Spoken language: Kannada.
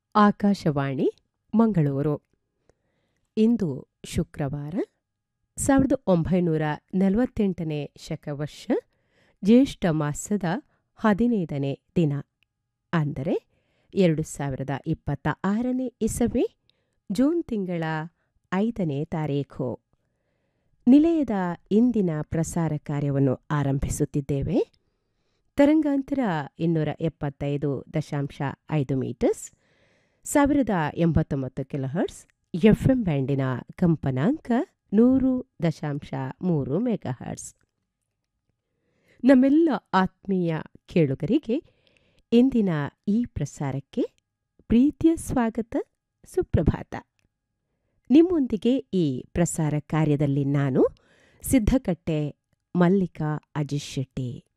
ಆಕಾಶವಾಣಿ ಮಂಗಳೂರು ಇಂದು ಶುಕ್ರವಾರ ಸಾವಿರದ ಒಂಬೈನೂರ ನಲವತ್ತೆಂಟನೇ ಶಕವರ್ಷ ಜ್ಯೇಷ್ಠ ಮಾಸದ ಹದಿನೈದನೇ ದಿನ ಅಂದರೆ ಎರಡು ಸಾವಿರದ ಇಪ್ಪತ್ತ ಆರನೇ ಇಸವಿ ಜೂನ್ ತಿಂಗಳ ಐದನೇ ತಾರೀಖು ನಿಲಯದ ಇಂದಿನ ಪ್ರಸಾರ ಕಾರ್ಯವನ್ನು ಆರಂಭಿಸುತ್ತಿದ್ದೇವೆ ತರಂಗಾಂತರ ಇನ್ನೂರ ಎಪ್ಪತ್ತೈದು ದಶಾಂಶ ಐದು ಮೀಟರ್ಸ್ ಸಾವಿರದ ಎಂಬತ್ತೊಂಬತ್ತು ಕಿಲೋಹರ್ಟ್ಸ್ ಎಫ್ಎಂ ಬ್ಯಾಂಡಿನ ಕಂಪನಾಂಕ ನೂರು ದಶಾಂಶ ಮೂರು ಮೆಗಾಹರ್ಟ್ಸ್ ನಮ್ಮೆಲ್ಲ ಆತ್ಮೀಯ ಕೇಳುಗರಿಗೆ ಇಂದಿನ ಈ ಪ್ರಸಾರಕ್ಕೆ ಪ್ರೀತಿಯ ಸ್ವಾಗತ ಸುಪ್ರಭಾತ ನಿಮ್ಮೊಂದಿಗೆ ಈ ಪ್ರಸಾರ ಕಾರ್ಯದಲ್ಲಿ ನಾನು ಸಿದ್ಧಕಟ್ಟೆ ಮಲ್ಲಿಕಾ ಅಜಿಶ್ ಶೆಟ್ಟಿ